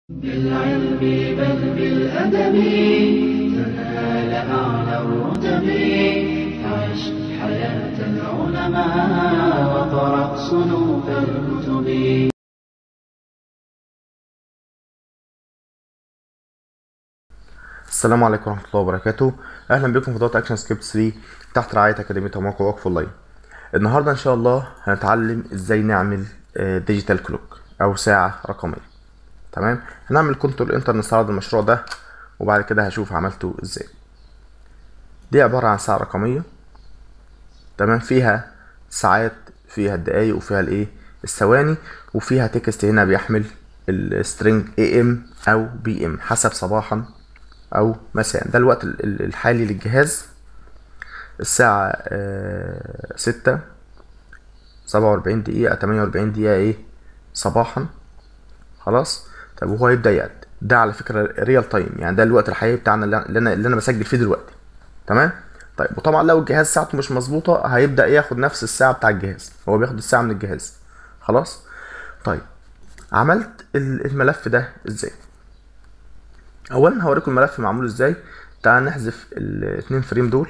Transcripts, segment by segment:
بالعلم بل بالأدب تنال أعلى الرتب عش حياة العلماء وقرأ صنوف الكتب السلام عليكم ورحمة الله وبركاته أهلا بكم في دوت أكشن سكريبت 3 تحت رعاية أكاديمية موقع وقف أونلاين النهاردة إن شاء الله هنتعلم إزاي نعمل ديجيتال كلوك أو ساعة رقمية تمام هنعمل كنترول انتر نستعرض المشروع ده وبعد كده هشوف عملته إزاي دي عبارة عن ساعة رقمية تمام فيها ساعات فيها الدقايق وفيها الايه الثواني وفيها تكست هنا بيحمل السترنج اي ام او بي ام حسب صباحا او مساء ده الوقت ال- ال- الحالي للجهاز الساعة آه، ستة سبعة وأربعين دقيقة تمانية وأربعين دقيقة ايه صباحا خلاص طب وهو يبدأ يقعد ده على فكرة ريال تايم يعني ده الوقت الحقيقي بتاعنا اللي اللي انا اللي انا بسجل فيه دلوقتي تمام طيب وطبعا لو الجهاز ساعته مش مظبوطة هيبدأ ياخد نفس الساعة بتاع الجهاز هو بياخد الساعة من الجهاز خلاص طيب عملت ال- الملف ده ازاي اولا هوريكم الملف معمول ازاي تعال نحذف الاتنين فريم دول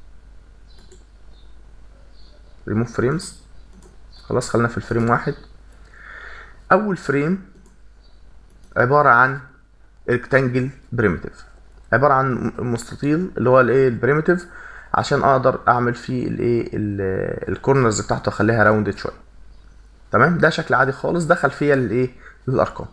ريموف فريمز خلاص خلينا في الفريم واحد اول فريم عبارة عن ريكتانجل بريمتيف عبارة عن مستطيل اللي هو الايه البريمتيف عشان اقدر اعمل فيه الايه الكورنرز بتاعته اخليها راوندد شويه تمام ده شكل عادي خالص دخل فيها الايه الارقام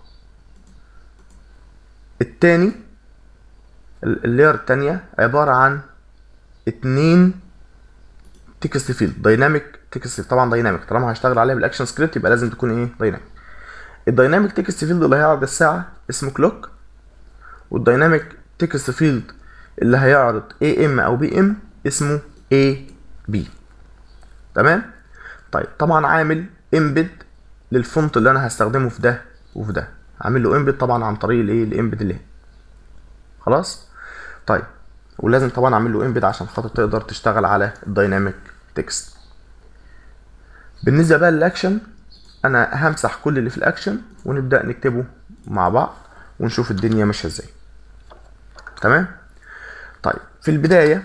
التاني ال- اللاير التانية عبارة عن اتنين تكست فيلد دايناميك تكست طبعا دايناميك طالما هشتغل عليها بالاكشن سكريبت يبقى لازم تكون ايه دايناميك الدايناميك تكست فيلد اللي هيعرض الساعة اسمه كلوك والدايناميك تكست فيلد اللي هيعرض اي ام او بي ام اسمه اي بي تمام طيب طبعا عامل امبيد للفونت اللي انا هستخدمه في ده وفي ده عامل له امبيد طبعا عن طريق الايه الامبيد اللي هنا خلاص طيب ولازم طبعا اعمل له امبيد عشان خاطر تقدر تشتغل على الدايناميك تكست بالنسبه بقى للاكشن انا همسح كل اللي في الاكشن ونبدا نكتبه مع بعض ونشوف الدنيا ماشيه ازاي تمام طيب في البدايه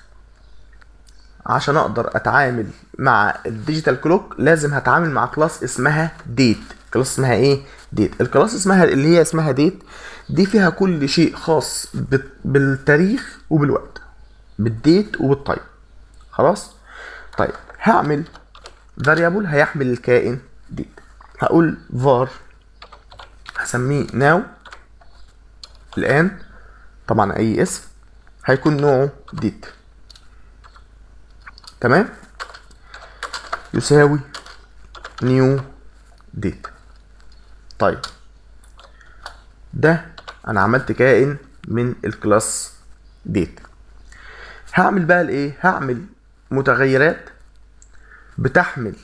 عشان اقدر اتعامل مع الديجيتال كلوك لازم هتعامل مع كلاس اسمها ديت كلاس اسمها ايه ديت الكلاس اسمها اللي هي اسمها ديت دي فيها كل شيء خاص بت- بالتاريخ وبالوقت بالديت وبالتايم خلاص طيب هعمل variable هيحمل الكائن ديت هقول var هسميه now الان طبعا اي اسم هيكون نوعه ديت تمام يساوي نيو ديت طيب ده انا عملت كائن من الكلاس ديت هعمل بقى الايه هعمل متغيرات بتحمل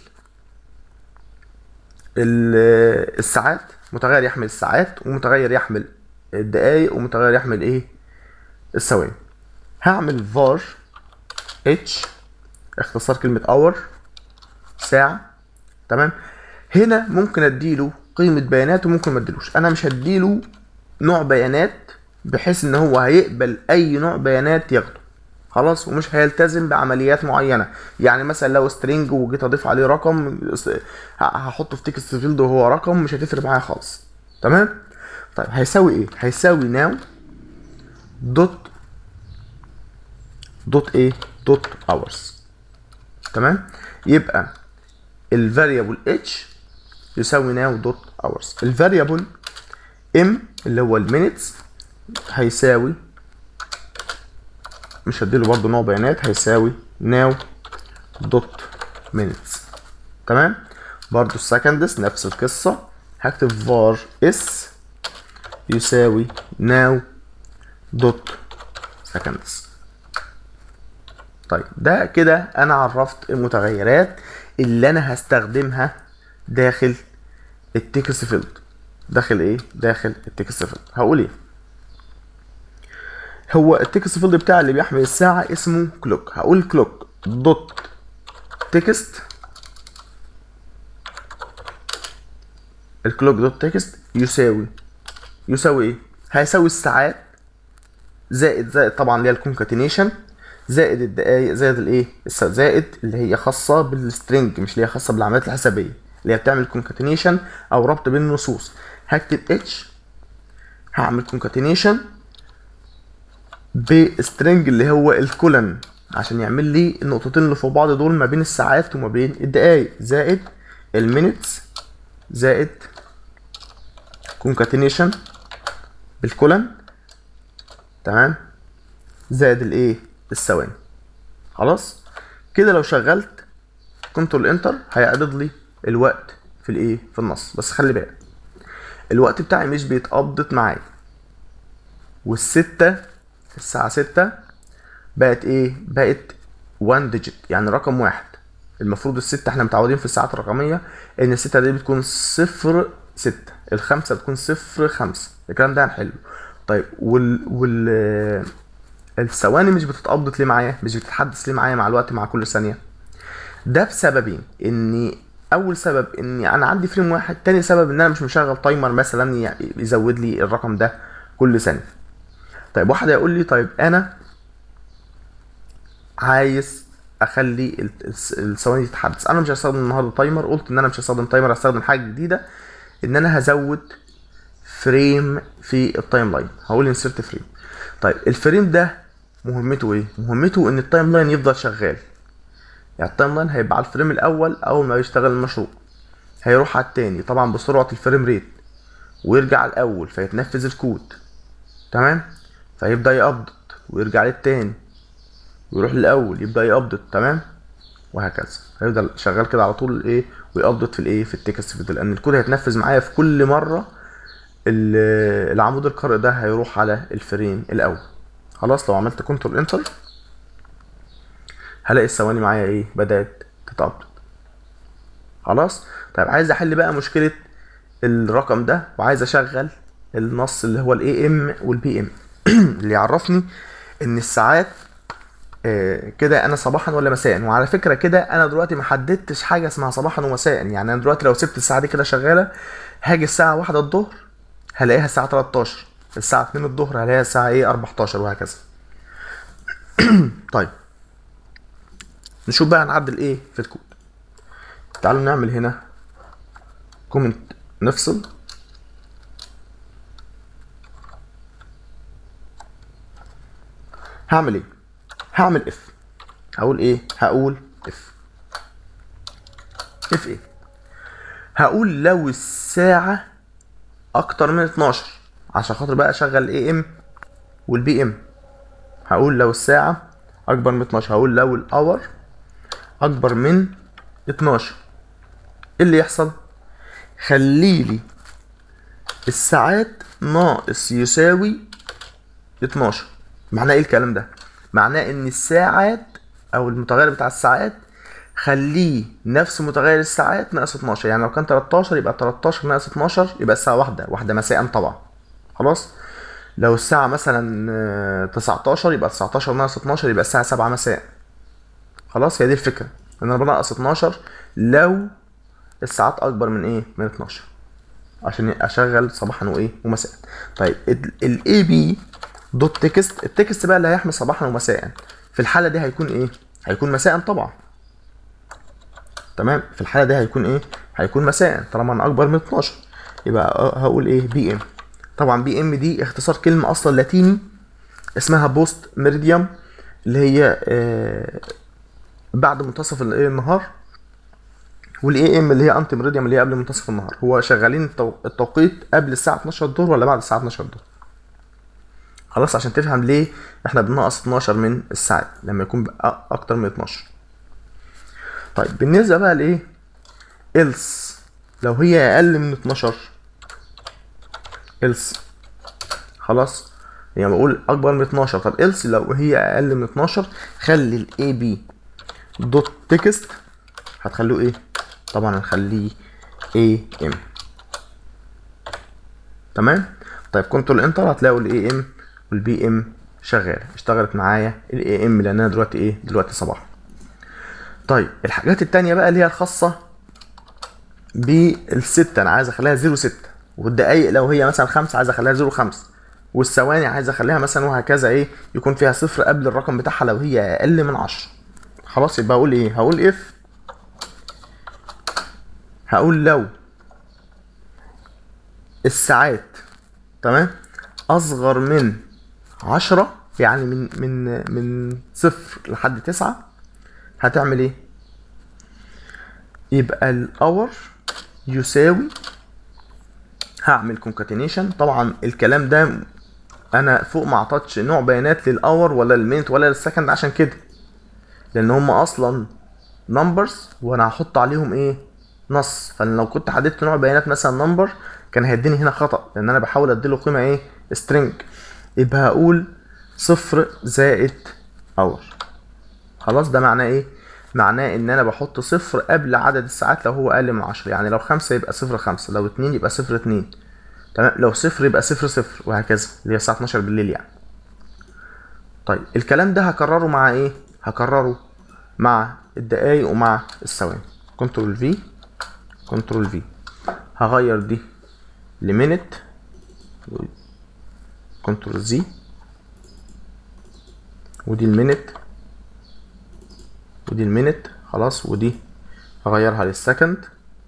ال- الساعات متغير يحمل الساعات ومتغير يحمل الدقايق ومتغير يحمل ايه الثواني هعمل var h اختصار كلمة اور ساعة تمام هنا ممكن اديله قيمة بيانات وممكن ما اديلوش انا مش هديله نوع بيانات بحيث ان هو هيقبل اي نوع بيانات ياخده خلاص ومش هيلتزم بعمليات معينه يعني مثلا لو سترينج وجيت اضيف عليه رقم س- ه- هحطه في تكست فيلد وهو رقم مش هتفرق معايا خالص تمام طيب هيساوي ايه هيساوي ناو دوت دوت ايه دوت اورز تمام يبقى الفاريبل اتش يساوي ناو دوت اورز الفاريبل ام اللي هو المينتس هيساوي مش هديله برضه نوع بيانات هيساوي ناو دوت مينتس تمام برضه السكندس نفس القصة هكتب var اس يساوي ناو دوت سكندس طيب ده كده انا عرفت المتغيرات اللي انا هستخدمها داخل التكست فيلد داخل ايه داخل التكست فيلد هقول ايه هو التكست فيلد بتاع اللي بيحمل الساعة اسمه كلوك هقول كلوك دوت تكست الكلوك دوت تكست يساوي يساوي ايه هيساوي الساعات زائد زائد طبعا اللي هي الكونكاتينيشن زائد الدقايق زائد الايه الس- زائد اللي هي خاصه بالسترنج مش اللي هي خاصه بالعمليات الحسابيه اللي هي بتعمل كونكاتينيشن او ربط بين النصوص هكتب اتش هعمل كونكاتينيشن بسترنج اللي هو الكولن عشان يعمل لي النقطتين اللي فوق بعض دول ما بين الساعات وما بين الدقايق زائد المينتس زائد كونكاتينيشن بالكولن تمام زائد الايه الثواني خلاص كده لو شغلت كنترول انتر هيعرض لي الوقت في الايه في النص بس خلي بالك الوقت بتاعي مش بيتقبضت معايا والستة الساعة ستة بقت ايه بقت 1 ديجيت يعني رقم واحد المفروض الستة احنا متعودين في الساعات الرقمية ان الستة دي بتكون صفر ستة الخمسة بتكون صفر خمسة الكلام ده هنحله طيب وال وال الثواني مش بتتقبضت ليه معايا مش بتتحدث ليه معايا مع الوقت مع كل ثانية ده بسببين اني اول سبب اني انا عندي فريم واحد تاني سبب ان انا مش مشغل تايمر مثلا ي- يزود لي الرقم ده كل ثانية طيب واحد هيقول لي طيب انا عايز اخلي ال- الس- الثواني تتحدث انا مش هستخدم النهارده تايمر قلت ان انا مش هستخدم تايمر هستخدم حاجه جديده ان انا هزود فريم في التايم لاين هقول انسرت فريم طيب الفريم ده مهمته ايه مهمته ان التايم لاين يفضل شغال يعني التايم لاين هيبقى على الفريم الاول اول ما يشتغل المشروع هيروح على التاني طبعا بسرعه الفريم ريت ويرجع على الاول فيتنفذ الكود تمام فيبدا يقبض ويرجع للتاني ويروح للاول يبدا يقبض تمام وهكذا هيفضل شغال كده على طول ايه ويقبض في الايه في التكست فيديو لان الكود هيتنفذ معايا في كل مره ال- العمود القارئ ده هيروح على الفريم الاول خلاص لو عملت كنترول انتر هلاقي الثواني معايا ايه بدات تتقبض خلاص طيب عايز احل بقى مشكله الرقم ده وعايز اشغل النص اللي هو الاي ام والبي ام اللي يعرفني ان الساعات آه، كده انا صباحا ولا مساء وعلى فكره كده انا دلوقتي ما حددتش حاجه اسمها صباحا ومساء يعني انا دلوقتي لو سبت الساعه دي كده شغاله هاجي الساعه واحدة الظهر هلاقيها الساعه 13 الساعه 2 الظهر هلاقيها الساعه ايه 14 وهكذا طيب نشوف بقى هنعدل ايه في الكود تعالوا نعمل هنا كومنت نفصل هعمل ايه هعمل اف هقول ايه هقول اف اف ايه هقول لو الساعة اكتر من 12 عشان خاطر بقى اشغل الاي ام والبي ام هقول لو الساعة اكبر من 12 هقول لو الاور اكبر من 12 ايه اللي يحصل خليلي الساعات ناقص يساوي 12 معناه ايه الكلام ده معناه ان الساعات او المتغير بتاع الساعات خليه نفس متغير الساعات ناقص 12 يعني لو كان 13 يبقى 13 ناقص 12 يبقى الساعة واحدة واحدة مساء طبعا خلاص لو الساعة مثلا آه، 19 يبقى 19 ناقص 12 يبقى الساعة 7 مساء خلاص هي دي الفكرة ان انا بنقص 12 لو الساعات اكبر من ايه من 12 عشان اشغل صباحا وايه ومساء طيب الاي بي دوت تكست التكست بقى اللي هيحمل صباحا ومساء في الحالة دي هيكون ايه هيكون مساء طبعا تمام في الحالة دي هيكون ايه هيكون مساء طالما انا اكبر من 12 يبقى هقول ايه بي ام طبعا بي ام دي اختصار كلمة اصلا لاتيني اسمها بوست ميريديوم اللي هي آه بعد منتصف الايه النهار والاي ام اللي هي انتي ميريديوم اللي هي قبل منتصف النهار هو شغالين التو- التوقيت قبل الساعة 12 الظهر ولا بعد الساعة 12 الظهر خلاص عشان تفهم ليه احنا بننقص 12 من الساعات لما يكون بقى اكتر من 12 طيب بالنسبه بقى لايه else لو هي اقل من 12 else خلاص يعني بقول اكبر من 12 طب else لو هي اقل من 12 خلي الاي بي دوت تكست هتخلوه ايه طبعا هنخليه اي ام تمام طيب كنترول انتر هتلاقوا الاي ام والبي ام شغاله اشتغلت معايا الاي ام لان انا دلوقتي ايه دلوقتي صباح طيب الحاجات التانية بقى اللي هي الخاصة بالستة انا عايز اخليها زيرو ستة والدقايق لو هي مثلا خمسة عايز اخليها زيرو خمسة والثواني عايز اخليها مثلا وهكذا ايه يكون فيها صفر قبل الرقم بتاعها لو هي اقل من عشرة خلاص يبقى اقول ايه هقول اف هقول لو الساعات تمام اصغر من عشرة يعني من من من صفر لحد تسعة هتعمل ايه يبقى الاور يساوي هعمل كونكاتينيشن طبعا الكلام ده انا فوق ما اعطتش نوع بيانات للاور ولا للمينت ولا للسكند عشان كده لان هم اصلا نمبرز وانا هحط عليهم ايه نص فانا لو كنت حددت نوع بيانات مثلا نمبر كان هيديني هنا خطا لان انا بحاول اديله قيمه ايه سترينج يبقى هقول صفر زائد اور خلاص ده معناه ايه معناه ان انا بحط صفر قبل عدد الساعات لو هو اقل من عشرة يعني لو خمسة يبقى صفر خمسة لو اتنين يبقى صفر اتنين تمام لو صفر يبقى صفر صفر وهكذا اللي هي الساعة 12 بالليل يعني طيب الكلام ده هكرره مع ايه هكرره مع الدقايق ومع الثواني كنترول في كنترول في هغير دي لمينت كنترول زي ودي المينت ودي المينت خلاص ودي هغيرها للسكند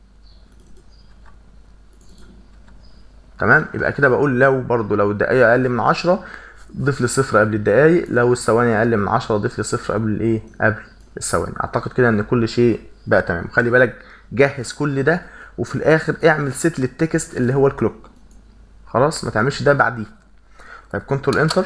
تمام يبقى كده بقول لو برضو لو الدقايق اقل من عشرة ضيف لي صفر قبل الدقايق لو الثواني اقل من عشرة ضيف لي صفر قبل الايه قبل الثواني اعتقد كده ان كل شيء بقى تمام خلي بالك جهز كل ده وفي الاخر اعمل سيت للتكست اللي هو الكلوك خلاص ما تعملش ده بعديه طيب كنترول انتر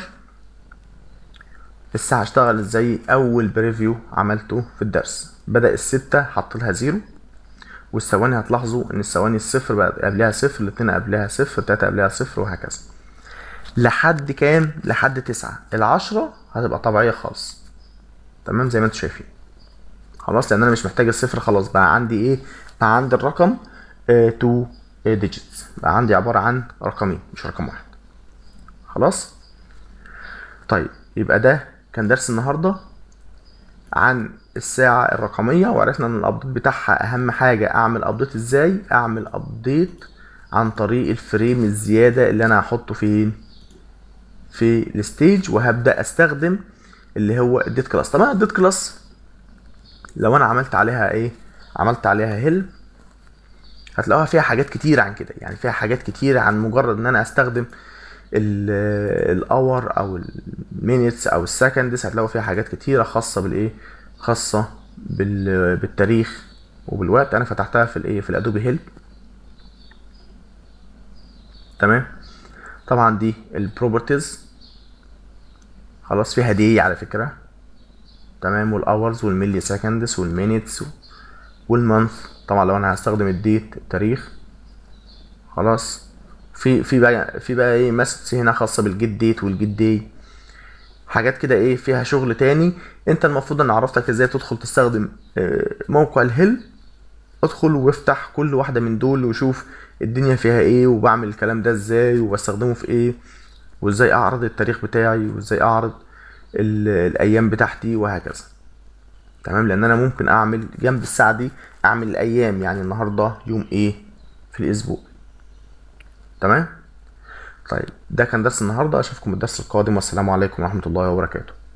لسه هشتغل ازاي اول بريفيو عملته في الدرس بدا الستة حط لها زيرو والثواني هتلاحظوا ان الثواني الصفر بقى قبلها صفر الاتنين قبلها صفر التلاتة قبلها صفر وهكذا لحد كام لحد تسعة العشرة هتبقى طبيعية خالص تمام زي ما انتوا شايفين خلاص لان انا مش محتاج الصفر خلاص بقى عندي ايه بقى عندي الرقم 2 ديجيتس بقى عندي عبارة عن رقمين مش رقم واحد خلاص طيب يبقى ده كان درس النهارده عن الساعة الرقمية وعرفنا ان الابديت بتاعها اهم حاجة اعمل ابديت ازاي اعمل ابديت عن طريق الفريم الزيادة اللي انا هحطه فين في الستيج وهبدأ استخدم اللي هو الديت كلاس طبعا الديت كلاس لو انا عملت عليها ايه عملت عليها هيل هتلاقوها فيها حاجات كتير عن كده يعني فيها حاجات كتير عن مجرد ان انا استخدم الاور او المينيتس او السكندز هتلاقوا فيها حاجات كتيره خاصه بالايه خاصه بالتاريخ وبالوقت انا فتحتها في الايه في الادوبي هيلب تمام طبعا دي البروبرتيز خلاص فيها دي على فكره تمام والاورز والملي سكندز والمينيتس والمانث طبعا لو انا هستخدم الديت التاريخ خلاص في في بقى في بقى ايه مسج هنا خاصه بالجيت ديت والجيت داي حاجات كده ايه فيها شغل تاني انت المفروض ان عرفتك ازاي تدخل تستخدم موقع الهيل ادخل وافتح كل واحده من دول وشوف الدنيا فيها ايه وبعمل الكلام ده ازاي وبستخدمه في ايه وازاي اعرض التاريخ بتاعي وازاي اعرض الايام بتاعتي وهكذا تمام لان انا ممكن اعمل جنب الساعه دي اعمل الايام يعني النهارده يوم ايه في الاسبوع تمام طيب ده كان درس النهارده اشوفكم الدرس القادم والسلام عليكم ورحمه الله وبركاته